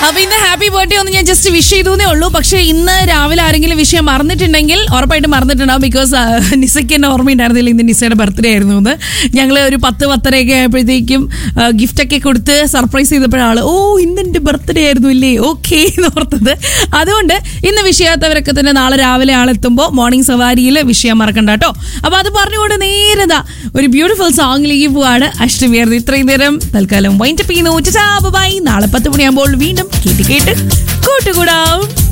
അപ്പൊ ഇന്ന് happy birthday ഒന്ന് ഞാൻ ജസ്റ്റ് വിഷ് ചെയ്തേ ഉള്ളൂ പക്ഷെ ഇന്ന് രാവിലെ ആരെങ്കിലും വിഷയം മറന്നിട്ടുണ്ടെങ്കിൽ ഉറപ്പായിട്ടും മറന്നിട്ടുണ്ടാവും ബിക്കോസ് നിസയ്ക്ക് എന്നെ ഓർമ്മയുണ്ടായിരുന്നില്ല ഇന്ന് നിസയുടെ ബർത്ത്ഡേ ആയിരുന്നു എന്ന് ഞങ്ങൾ ഒരു പത്ത് പത്തരയൊക്കെ ആയപ്പോഴത്തേക്കും ഗിഫ്റ്റ് ഒക്കെ കൊടുത്ത് സർപ്രൈസ് ചെയ്തപ്പോഴാണ് ഓ ഇന്ന് എന്റെ ബർത്ത്ഡേ ആയിരുന്നു ഇല്ലേ ഓക്കെ എന്ന് ഓർത്തത് അതുകൊണ്ട് ഇന്ന് വിഷയാത്തവരൊക്കെ തന്നെ നാളെ രാവിലെ ആളെത്തുമ്പോൾ മോർണിംഗ് സവാരിയിൽ വിഷയം മറക്കണ്ട കേട്ടോ അപ്പൊ അത് പറഞ്ഞുകൊണ്ട് നേരതാ ഒരു ബ്യൂട്ടിഫുൾ സോങ്ങിലേക്ക് പോവാണ് അഷ്ടമിയായിരുന്നു ഇത്രയും നേരം തൽക്കാലം വൈൻഡപ്പ് ചെയ്യുന്നു ബൈ നാളെ പത്ത് മണിയാകുമ്പോൾ വീണ്ടും കേട്ട് കേട്ട് കൂട്ടുകൂടാം